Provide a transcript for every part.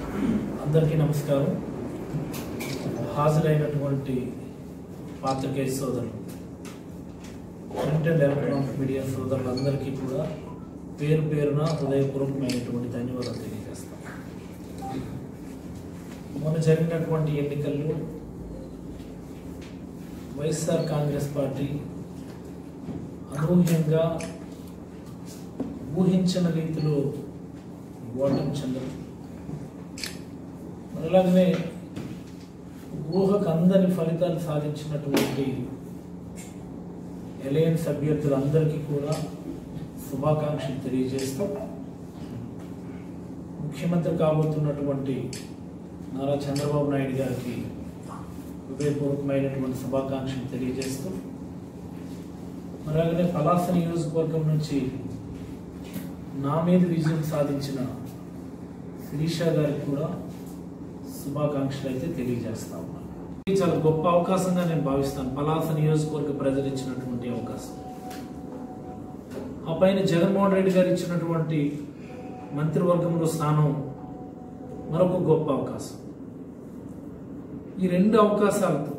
అందరికీ నమస్కారం హాజరైనటువంటి పాత్రికేయ సోదరులు ప్రింట్ అండ్ ఎలక్ట్రానిక్ మీడియా సోదరులందరికీ కూడా పేరు పేరున హృదయపూర్వకమైనటువంటి ధన్యవాదాలు తెలియజేస్తాం మొన్న జరిగినటువంటి ఎన్నికల్లో వైఎస్ఆర్ కాంగ్రెస్ పార్టీ అనూహ్యంగా ఊహించిన రీతిలో ఓటమి చెందడం మరి అలాగనే ఊహకు అందని ఫలితాలు సాధించినటువంటి ఎలయన్స్ అభ్యర్థులందరికీ కూడా శుభాకాంక్షలు తెలియజేస్తూ ముఖ్యమంత్రి కాబోతున్నటువంటి నారా చంద్రబాబు నాయుడు గారికి హృదయపూర్వకమైనటువంటి శుభాకాంక్షలు తెలియజేస్తూ మరి అలాగనే పలాస నియోజకవర్గం నుంచి నా మీద విజయం సాధించిన శిరీష గారికి కూడా శుభాకాంక్షలు అయితే తెలియజేస్తా ఉన్నాను ఇది చాలా గొప్ప అవకాశంగా నేను భావిస్తాను పలాస నియోజకవర్గ ప్రజలు ఇచ్చినటువంటి అవకాశం ఆ పైన జగన్మోహన్ రెడ్డి గారు ఇచ్చినటువంటి మంత్రివర్గంలో స్థానం మరొక గొప్ప అవకాశం ఈ రెండు అవకాశాలతో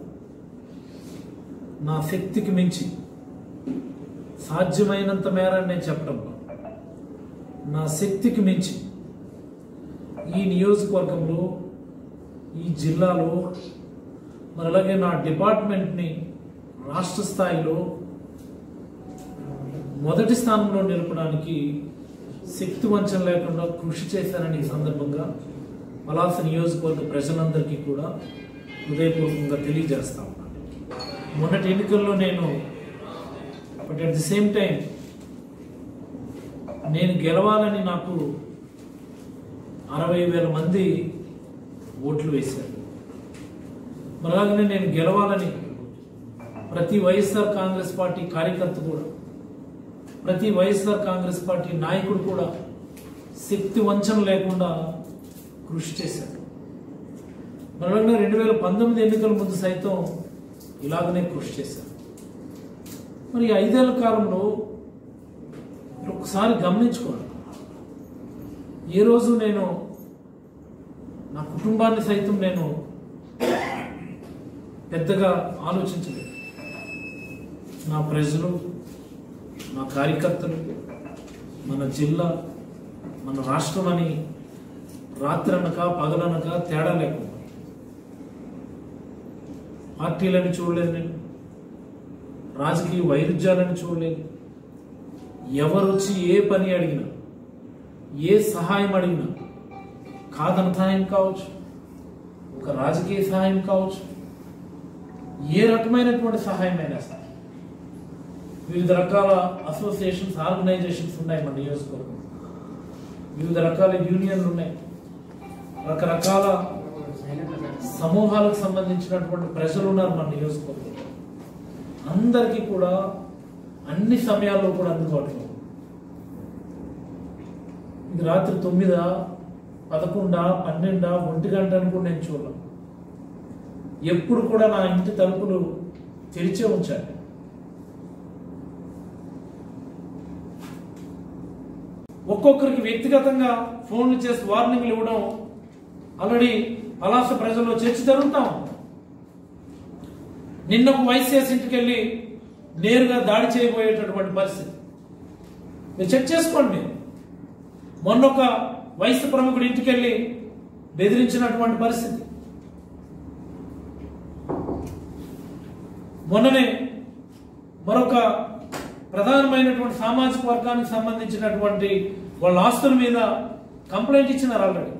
నా శక్తికి మించి సాధ్యమైనంత మేర నేను చెప్పడంలో నా శక్తికి మించి ఈ నియోజకవర్గంలో ఈ జిల్లాలో మరి అలాగే నా డిపార్ట్మెంట్ని రాష్ట్ర స్థాయిలో మొదటి స్థానంలో నిలపడానికి శక్తి వంచన లేకుండా కృషి చేశానని ఈ సందర్భంగా పలాస నియోజకవర్గ ప్రజలందరికీ కూడా హృదయపూర్వకంగా తెలియజేస్తా ఉన్నాను మొన్నటి ఎన్నికల్లో నేను but at the same time నేను గెలవాలని నాకు అరవై వేల మంది ఓట్లు వేశారు మరి అలాగనే నేను గెలవాలని ప్రతి వైఎస్ఆర్ కాంగ్రెస్ పార్టీ కార్యకర్త కూడా ప్రతి వైఎస్ఆర్ కాంగ్రెస్ పార్టీ నాయకుడు కూడా శక్తి వంచన లేకుండా కృషి చేశారు మరి అలాగనే రెండు వేల పంతొమ్మిది ఎన్నికల ముందు సైతం ఇలాగనే కృషి చేశారు మరి ఈ ఐదేళ్ల కాలంలో మీరు ఒకసారి గమనించుకోండి ఏ రోజు నేను నా కుటుంబాన్ని సైతం నేను పెద్దగా ఆలోచించలేదు నా ప్రజలు నా కార్యకర్తలు మన జిల్లా మన రాష్ట్రం అని రాత్రనక పగలనక తేడా లేకుండా పార్టీలను చూడలేదు నేను రాజకీయ వైరుధ్యాలను చూడలేదు ఎవరు వచ్చి ఏ పని అడిగినా ఏ సహాయం అడిగినా కాదన సహాయం కావచ్చు ఒక రాజకీయ సహాయం కావచ్చు ఏ రకమైనటువంటి సహాయం అయినా సరే వివిధ రకాల అసోసియేషన్స్ ఆర్గనైజేషన్స్ ఉన్నాయి మన నియోజకవర్గం వివిధ రకాల యూనియన్లు ఉన్నాయి రకరకాల సమూహాలకు సంబంధించినటువంటి ప్రజలు ఉన్నారు మన నియోజకవర్గం అందరికీ కూడా అన్ని సమయాల్లో కూడా అందుబాటులో ఉంది. ఇది రాత్రి తొమ్మిదా పదకొండా పన్నెండా ఒంటి గంట అని కూడా నేను చూడను ఎప్పుడు కూడా నా ఇంటి తలుపులు తెరిచే ఉంచాను ఒక్కొక్కరికి వ్యక్తిగతంగా ఫోన్లు చేసి వార్నింగ్లు ఇవ్వడం ఆల్రెడీ పలాస ప్రజల్లో చర్చ జరుగుతాం నిన్న ఒక వైసీఎస్ ఇంటికి వెళ్ళి నేరుగా దాడి చేయబోయేటటువంటి పరిస్థితి మీరు చెక్ చేసుకోండి మీరు మొన్న ఒక వయసు ప్రముఖుడి ఇంటికి వెళ్ళి బెదిరించినటువంటి పరిస్థితి మొన్ననే మరొక ప్రధానమైనటువంటి సామాజిక వర్గానికి సంబంధించినటువంటి వాళ్ళ ఆస్తుల మీద కంప్లైంట్ ఇచ్చినారు ఆల్రెడీ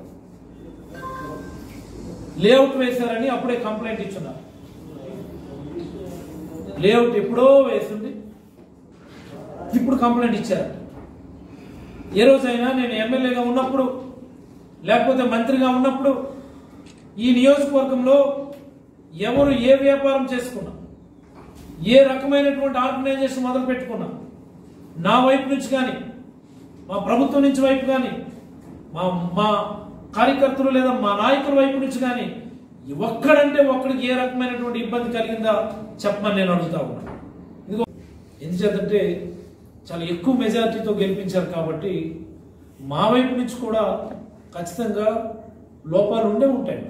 లేఅవుట్ వేశారని అప్పుడే కంప్లైంట్ ఇచ్చున్నారు లేఅవుట్ ఎప్పుడో వేసింది ఇప్పుడు కంప్లైంట్ ఇచ్చారు ఏ రోజైనా నేను ఎమ్మెల్యేగా ఉన్నప్పుడు లేకపోతే మంత్రిగా ఉన్నప్పుడు ఈ నియోజకవర్గంలో ఎవరు ఏ వ్యాపారం చేసుకున్నా ఏ రకమైనటువంటి ఆర్గనైజేషన్ మొదలు పెట్టుకున్నా నా వైపు నుంచి కానీ మా ప్రభుత్వం నుంచి వైపు కానీ మా మా కార్యకర్తలు లేదా మా నాయకుల వైపు నుంచి కానీ ఒక్కడంటే ఒక్కడికి ఏ రకమైనటువంటి ఇబ్బంది కలిగిందా చెప్పమని నేను అడుగుతా ఉన్నాను ఇదిగో ఎందుచేతంటే చాలా ఎక్కువ మెజారిటీతో గెలిపించారు కాబట్టి మా వైపు నుంచి కూడా ఖచ్చితంగా లోపాలు ఉండే ఉంటాయి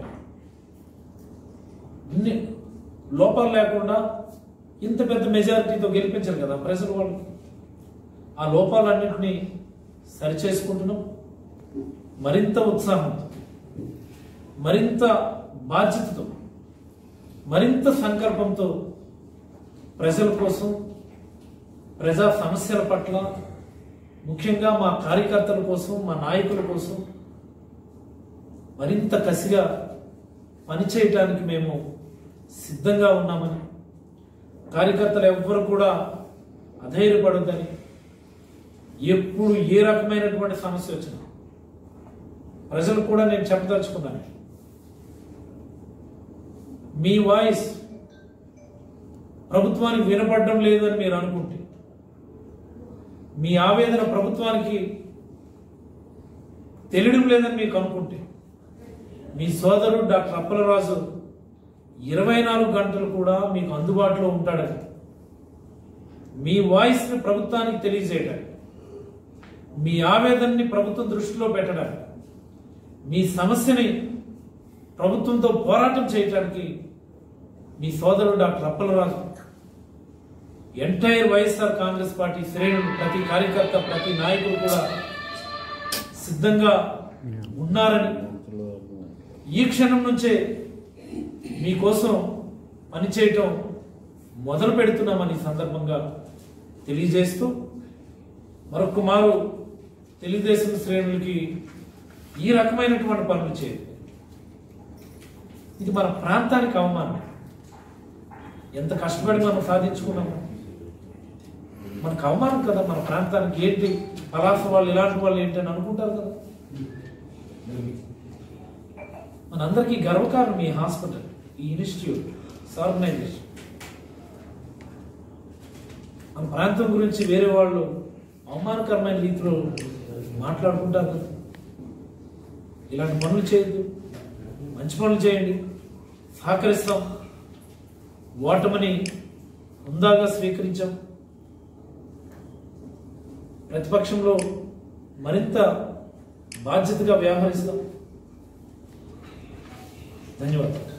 ఇన్ని లోపాలు లేకుండా ఇంత పెద్ద మెజారిటీతో గెలిపించారు కదా ప్రజలు వాళ్ళు ఆ లోపాలన్నింటినీ సరిచేసుకుంటున్నాం మరింత ఉత్సాహంతో మరింత బాధ్యతతో మరింత సంకల్పంతో ప్రజల కోసం ప్రజా సమస్యల పట్ల ముఖ్యంగా మా కార్యకర్తల కోసం మా నాయకుల కోసం మరింత కసిగా పనిచేయటానికి మేము సిద్ధంగా ఉన్నామని కార్యకర్తలు ఎవ్వరు కూడా అధైర్యపడొద్దని ఎప్పుడు ఏ రకమైనటువంటి సమస్య వచ్చినా ప్రజలు కూడా నేను చెప్పదలుచుకున్నాను మీ వాయిస్ ప్రభుత్వానికి వినపడడం లేదని మీరు అనుకుంటే మీ ఆవేదన ప్రభుత్వానికి తెలియడం లేదని మీకు అనుకుంటే మీ సోదరుడు డాక్టర్ అప్పలరాజు ఇరవై నాలుగు గంటలు కూడా మీకు అందుబాటులో ఉంటాడని మీ వాయిస్ని ప్రభుత్వానికి తెలియజేయడానికి మీ ఆవేదనని ప్రభుత్వం దృష్టిలో పెట్టడానికి మీ సమస్యని ప్రభుత్వంతో పోరాటం చేయడానికి మీ సోదరుడు doctor Appalaraju entire YSR Congress party శ్రేణులు ప్రతి కార్యకర్త ప్రతి నాయకుడు కూడా సిద్ధంగా ఉన్నారని ఈ క్షణం నుంచే మీకోసం పనిచేయటం మొదలు పెడుతున్నామని ఈ సందర్భంగా తెలియజేస్తూ మరొక మారు తెలుగుదేశం శ్రేణులకి ఈ రకమైనటువంటి పనులు చేయదు ఇది మన ప్రాంతానికి అవమానం ఎంత కష్టపడి మనం సాధించుకున్నాము మనకు అవమానం కదా మన ప్రాంతానికి ఏంటి పలాస వాళ్ళు ఇలాంటి వాళ్ళు ఏంటి అని అనుకుంటారు కదా మనందరికీ గర్వకారణం ఈ హాస్పిటల్ ఈ ఇన్స్టిట్యూట్ ఆర్గనైజేషన్ మన ప్రాంతం గురించి వేరే వాళ్ళు అవమానకరమైన రీతిలో మాట్లాడుకుంటారు కదా ఇలాంటి పనులు చేయొద్దు మంచి పనులు చేయండి సహకరిస్తాం ఓటమిని హుందాగా స్వీకరించాం ప్రతిపక్షంలో మరింత బాధ్యతగా వ్యవహరిస్తాం ధన్యవాదాలు